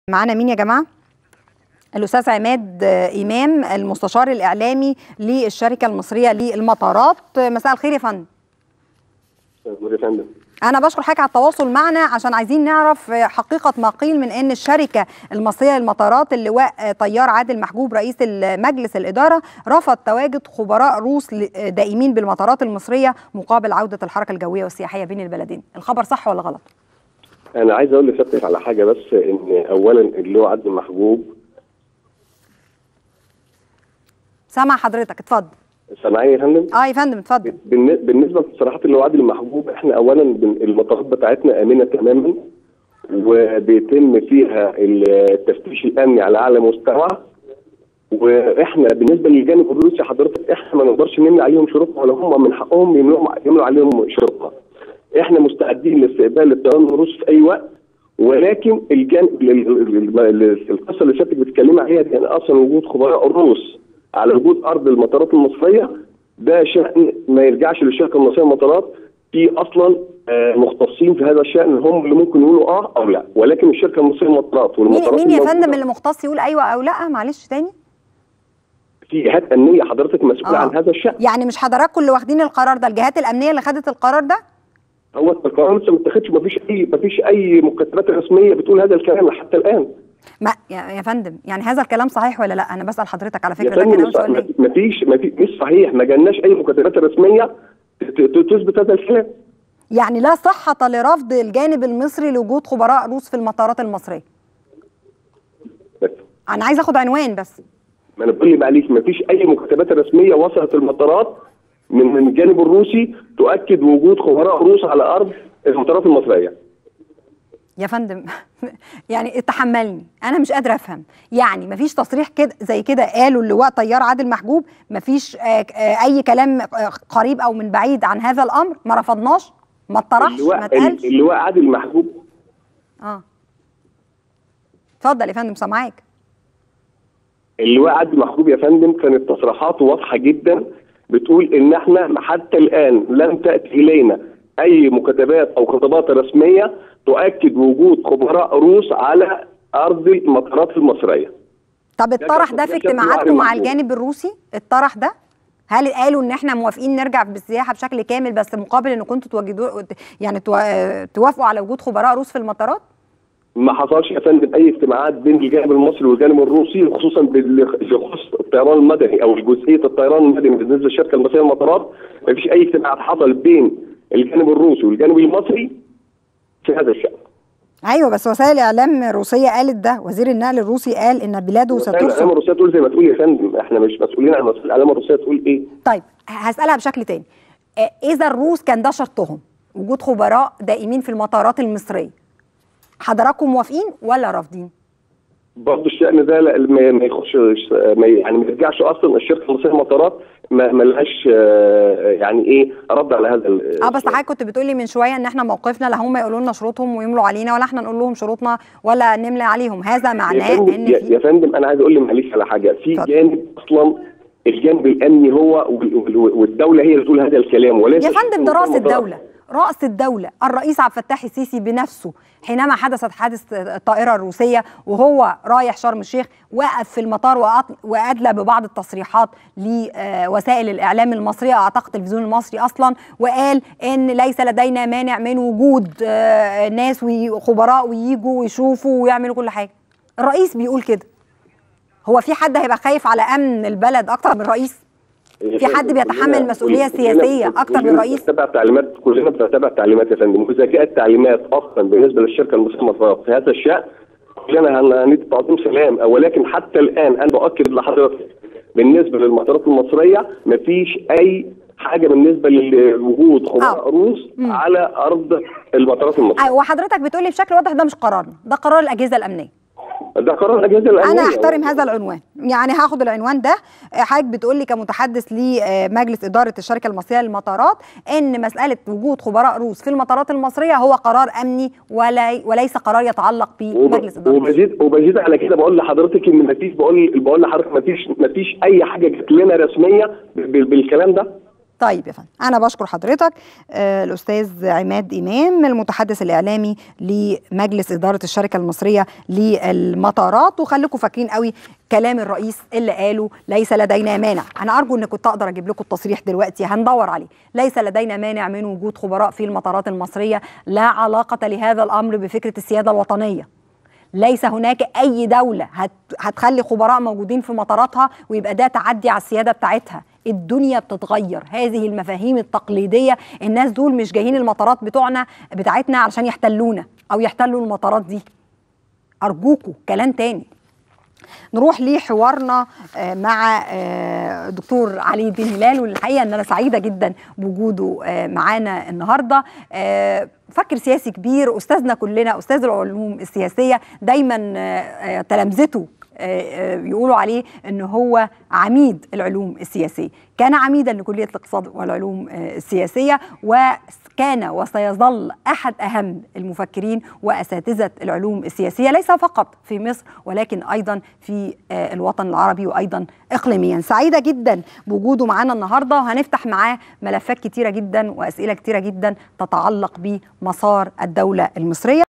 معانا مين يا جماعه الاستاذ عماد امام المستشار الاعلامي للشركه المصريه للمطارات مساء الخير يا فندم يا فندم انا بشكر حضرتك على التواصل معنا عشان عايزين نعرف حقيقه ما قيل من ان الشركه المصريه للمطارات اللواء طيار عادل محجوب رئيس مجلس الاداره رفض تواجد خبراء روس دائمين بالمطارات المصريه مقابل عوده الحركه الجويه والسياحيه بين البلدين الخبر صح ولا غلط انا عايز اقول لسيادتك على حاجه بس ان اولا اللواء عادل محجوب سامع حضرتك اتفضل سامعين يا فندم؟ اه يا فندم اتفضل بالنسبه لتصريحات اللواء عادل محجوب احنا اولا المطارات بتاعتنا امنه تماما وبيتم فيها التفتيش الامني على اعلى مستوى واحنا بالنسبه للجانب الروسي حضرتك احنا ما نقدرش نمنع عليهم شروطنا ولا هم من حقهم يمنعوا يمنعوا عليهم شروطنا. احنا مستعدين لاستقبال الطيران الروسي في اي وقت ولكن الجانب القصه اللي سيادتك بتتكلمي عليها دي اصلا وجود خبراء الروس على وجود ارض المطارات المصريه ده شان ما يرجعش للشركه المصريه للمطارات في اصلا مختصين في هذا الشان هم اللي ممكن يقولوا اه او لا ولكن الشركه المصريه للمطارات والمطارات مين, مين يا فندم اللي مختص يقول ايوه او لا معلش تاني في جهات امنيه حضرتك مسؤوله آه. عن هذا الشان يعني مش حضراتكم اللي واخدين القرار ده الجهات الامنيه اللي خدت القرار ده هو القرار لسه ما اتخذش ما فيش اي ما فيش اي مكتبات رسميه بتقول هذا الكلام حتى الان ما يا فندم يعني هذا الكلام صحيح ولا لا انا بسال حضرتك على فكره ده كلام سؤال ما فيش ما فيش مش صحيح ما جالناش اي مكتبات رسميه تثبت هذا الكلام يعني لا صحة لرفض الجانب المصري لوجود خبراء روس في المطارات المصرية بس انا عايز اخد عنوان بس ما انا بقول لي معلش ما فيش اي مكتبات رسميه وصلت المطارات من من الجانب الروسي تؤكد وجود خبراء روس على ارض المطارات المصريه يا فندم يعني تحملني انا مش قادره افهم يعني مفيش تصريح كده زي كده قالوا اللواء طيار عادل محجوب مفيش اي كلام قريب او من بعيد عن هذا الامر ما رفضناش ما اتطرحش ما اتقالش اللواء عادل محجوب اه اتفضل يا فندم سامعاك اللواء عادل محجوب يا فندم كانت تصريحاته واضحه جدا بتقول ان احنا حتى الان لم تاتي الينا اي مكاتبات او خطابات رسميه تؤكد وجود خبراء روس على ارض المطارات المصريه. طب اتطرح ده في اجتماعاتكم مع الجانب الروسي؟ اتطرح ده؟ هل قالوا ان احنا موافقين نرجع بالسياحه بشكل كامل بس مقابل ان كنتوا توجدوا يعني توافقوا على وجود خبراء روس في المطارات؟ ما حصلش يا فندم اي اجتماعات بين الجانب المصري والجانب الروسي خصوصا بخصوص الطيران المدني او جزئيه الطيران المدني بالنسبه للشركه المصريه للمطارات ما فيش اي اجتماعات حصلت بين الجانب الروسي والجانب المصري في هذا الشان. ايوه بس وسائل اعلام روسيه قالت ده وزير النقل الروسي قال ان بلاده سترسل وسائل الاعلام الروسيه تقول زي ما تقول يا فندم احنا مش مسؤولين عن وسائل الاعلام الروسيه تقول ايه طيب هسالها بشكل تاني اذا الروس كان ده شرطهم وجود خبراء دائمين في المطارات المصريه حضراتكم موافقين ولا رافضين؟ برضه الشأن ده ما يخش ما يعني ما يرجعش اصلا الشركه المصريه للمطارات ما ملهاش يعني ايه رد على هذا اه بس حضرتك كنت بتقولي من شويه ان احنا موقفنا لا هم يقولوا لنا شروطهم ويملوا علينا ولا احنا نقول لهم شروطنا ولا نملى عليهم هذا معناه ان في يا فندم انا عايز اقول معلش على حاجه في طب. جانب اصلا الجانب الامني هو والدوله هي اللي تقول هذا الكلام وليس يا فندم ده راس الدوله رأس الدولة الرئيس عبد الفتاح السيسي بنفسه حينما حدثت حادث الطائرة الروسية وهو رايح شرم الشيخ وقف في المطار وأدلى ببعض التصريحات لوسائل الإعلام المصرية أعتقد التلفزيون المصري أصلا وقال إن ليس لدينا مانع من وجود ناس وخبراء وييجوا ويشوفوا ويعملوا كل حاجة الرئيس بيقول كده هو في حد هيبقى خايف على أمن البلد أكتر من الرئيس؟ في حد بيتحمل مسؤوليه سياسيه اكتر من الرئيس؟ بنتبع تعليمات كلنا بنتبع تعليمات يا فندم واذا جاءت تعليمات اصلا بالنسبه للشركه المصريه في هذا الشان كلنا هندي تعظيم سلام ولكن حتى الان انا باكد لحضرتك بالنسبه للمطارات المصريه مفيش اي حاجه بالنسبه لوجود خبراء روس على ارض المطارات المصريه. ايوه وحضرتك بتقولي بشكل واضح ده مش قرارنا، ده قرار الاجهزه الامنيه. ده قرار الاجهزه الامنيه انا احترم هذا العنوان يعني هاخد العنوان ده حضرتك بتقول لي كمتحدث لمجلس اداره الشركه المصريه للمطارات ان مساله وجود خبراء روس في المطارات المصريه هو قرار امني ولا وليس قرار يتعلق بمجلس اداره وبزيد وبزيد على كده بقول لحضرتك ان مفيش بقول بقول لحضرتك مفيش مفيش اي حاجه جت لنا رسميه بالكلام ده طيب يا فندم انا بشكر حضرتك آه الاستاذ عماد امام المتحدث الاعلامي لمجلس اداره الشركه المصريه للمطارات وخليكم فاكرين قوي كلام الرئيس اللي قاله ليس لدينا مانع انا ارجو ان كنت اقدر اجيب لكم التصريح دلوقتي هندور عليه ليس لدينا مانع من وجود خبراء في المطارات المصريه لا علاقه لهذا الامر بفكره السياده الوطنيه ليس هناك اي دوله هت هتخلي خبراء موجودين في مطاراتها ويبقى ده تعدي على السياده بتاعتها الدنيا بتتغير هذه المفاهيم التقليديه الناس دول مش جايين المطارات بتوعنا بتاعتنا علشان يحتلونا او يحتلوا المطارات دي ارجوكوا كلام تاني نروح لحوارنا مع دكتور علي الدين هلال والحقيقه ان انا سعيده جدا بوجوده معانا النهارده مفكر سياسي كبير استاذنا كلنا استاذ العلوم السياسيه دايما تلامذته يقولوا عليه ان هو عميد العلوم السياسيه كان عميدا لكليه الاقتصاد والعلوم السياسيه وكان وسيظل احد اهم المفكرين واساتذه العلوم السياسيه ليس فقط في مصر ولكن ايضا في الوطن العربي وايضا اقليميا سعيده جدا بوجوده معانا النهارده وهنفتح معاه ملفات كتيره جدا واسئله كتيره جدا تتعلق بمسار الدوله المصريه